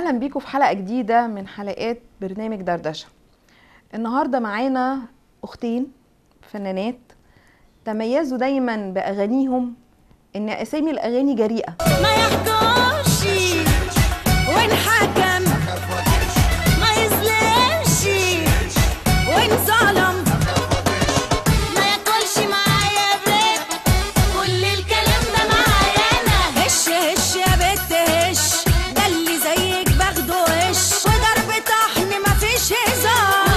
اهلا بيكم في حلقه جديده من حلقات برنامج دردشه النهارده معانا اختين فنانات تميزوا دايما باغانيهم ان اسامي الاغاني جريئه ما يحكمش وانحكم ما يظلمش وانظلم ما ياكلش معايا بريك كل الكلام ده معايا انا هش هش يا بت هش ده اللي زيك باخده هش وضرب طحن مفيش هزار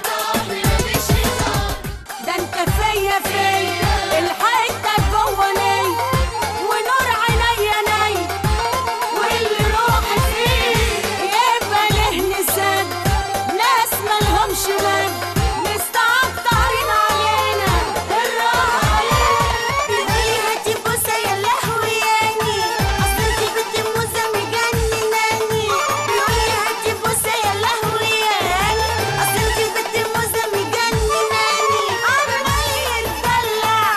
ده انت فيا فيا الحته جوه ني ونور عينيا ني واللي روحي فيه يبقى له نساد ناس مالهمش ود مستعطرين علينا الراحه علينا بيقولي هاتي بوسه يا لهوي ياني اصل انتي بنت موزه مجنناني بيقولي هاتي بوسه يا لهوي ياني اصل انتي بنت موزه مجنناني عمال يتدلع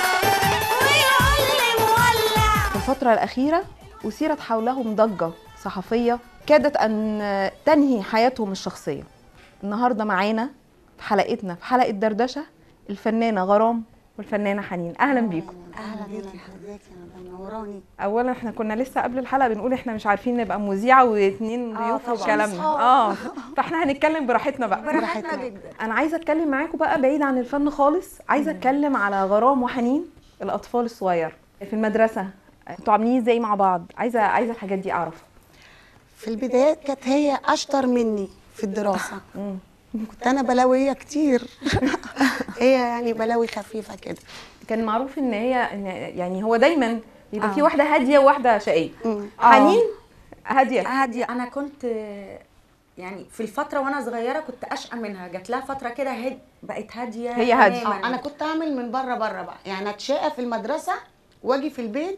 ويقول لي مولع في الفتره الاخيره اثيرت حولهم ضجه صحفيه كادت ان تنهي حياتهم الشخصيه النهارده معانا في حلقتنا في حلقه دردشه الفنانه غرام والفنانه حنين اهلا بيكم اهلا بيكي حضرتك يا مدام نوراني اولا احنا كنا لسه قبل الحلقه بنقول احنا مش عارفين نبقى مذيعه واثنين آه ضيوف طبعاً. والكلام ده صحاب. اه فاحنا هنتكلم براحتنا بقى براحتنا جدا انا عايزه اتكلم معاكم بقى بعيد عن الفن خالص عايزه اتكلم على غرام وحنين الاطفال الصغير في المدرسه انتوا عاملين ازاي مع بعض عايزه عايزه الحاجات دي اعرفها في البدايات كانت هي اشطر مني في الدراسه كنت انا بلاويه كتير هي يعني بلاوي خفيفه كده كان معروف ان هي إن يعني هو دايما بيبقى آه. في واحده هاديه وواحده شقيه مم. حنين هاديه هادية أنا كنت يعني في الفترة وأنا صغيرة كنت أشقى منها جات لها فترة كده هد... بقت هادية هي هادية. تماماً. اه انا كنت اعمل من بره بره بقى يعني اتشقى في المدرسه واجي في البيت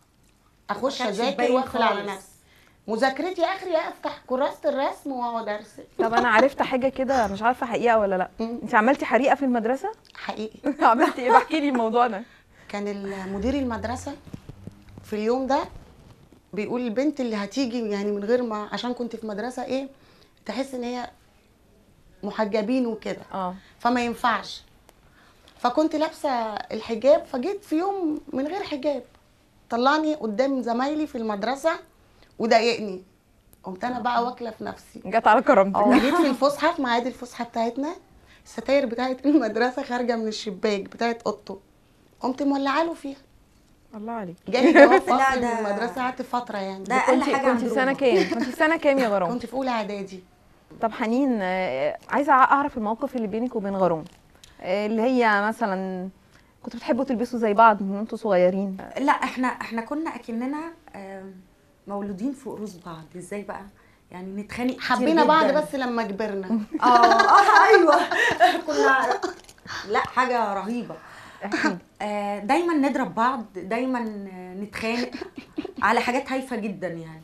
اخش ما كانش اذاكر باين واقفل على خالص. نفسي مذاكرتي اخري افتح كراسه الرسم واقعد ارسم طب انا عرفت حاجه كده مش عارفه حقيقه ولا لا مم. انت عملتي حريقه في المدرسه حقيقي عملتي ايه بحكي لي الموضوع ده كان مدير المدرسة في اليوم ده بيقول البنت اللي هتيجي يعني من غير ما عشان كنت في مدرسة ايه تحس ان هي محجبين وكده اه فما ينفعش فكنت لابسة الحجاب فجيت في يوم من غير حجاب طلعني قدام زمايلي في المدرسة وضايقني قمت انا بقى واكله في نفسي جت على كرامتك اه جيت في الفسحه في ميعاد الفسحه بتاعتنا الستاير بتاعت المدرسه خارجه من الشباك بتاعت اوضته قمت مولعه له فيها الله عليك جالي جواب لا، فصل من ده- المدرسه قعدت فتره يعني ده أقل كنت حاجة كنت عند سنه روما. كام كنت سنه كام يا غرام كنت في اولى اعدادي طب حنين آه، عايزه اعرف الموقف اللي بينك وبين غرام آه، اللي هي مثلا كنتوا بتحبوا تلبسوا زي بعض من وانتوا صغيرين لا احنا احنا كنا اكننا آم، مولودين في قروس بعض ازاي بقى يعني نتخانق كتير حبينا بعض جداً. بس لما كبرنا اه اه ايوه كنا لا حاجه رهيبه احكي آه، دايما نضرب بعض دايما آه، نتخانق على حاجات هايفه جدا يعني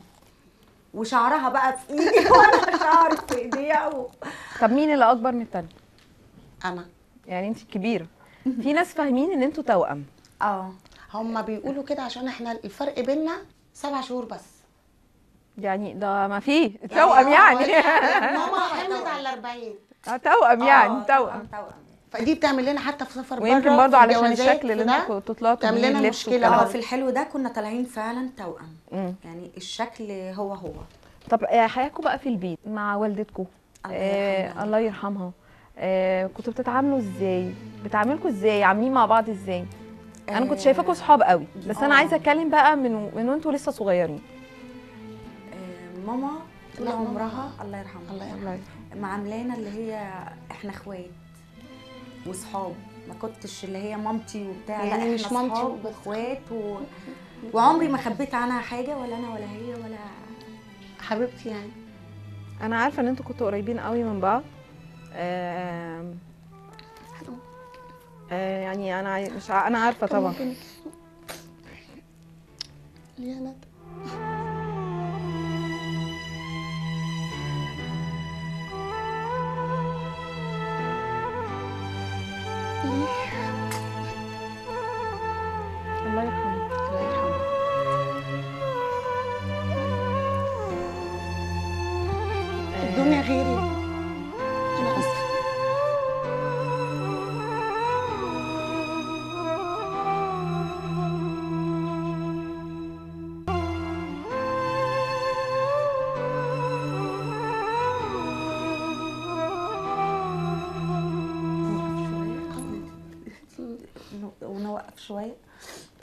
وشعرها بقى في ايدي وانا شعري في ايديها و... طب مين اللي اكبر من التاني انا يعني انت الكبيره في ناس فاهمين ان انتوا توأم اه هما بيقولوا كده عشان احنا الفرق بيننا سبع شهور بس يعني ده ما فيه توأم يعني ماما حملت على الأربعين آه، توأم يعني آه، توأم توأم فدي بتعمل لنا حتى في سفر بره ويمكن برضو في علشان الجوازات الشكل اللي في ده، انتوا كنتوا طلعتوا تعمل بيه لنا اللبس مشكلة والكلام اه ده. في الحلو ده كنا طالعين فعلا توأم مم. يعني الشكل هو هو طب آه، حياتكم بقى في البيت مع والدتكم الله آه يرحمها. الله يرحمها آه كنتوا بتتعاملوا ازاي بتعاملكم ازاي عاملين مع بعض ازاي انا كنت آه، شايفاكم صحاب قوي بس انا آه. عايزه اتكلم بقى من من وانتوا لسه صغيرين آه، ماما طول لا، ماما. عمرها الله يرحمها الله يرحمها. الله يرحمها. معاملانا اللي هي احنا اخوات وصحاب ما كنتش اللي هي مامتي وبتاع يعني لا مش احنا مامتي صحاب وبس. واخوات و... وعمري ما خبيت عنها حاجه ولا انا ولا هي ولا حبيبتي يعني انا عارفه ان انتوا كنتوا قريبين قوي من بعض آه آه يعني انا عاي- مش ع- انا عارفه طبعا ممكن ليه يا ندى؟ ليه؟ الله يرحمه الله يرحمه ون- ونوقف شويه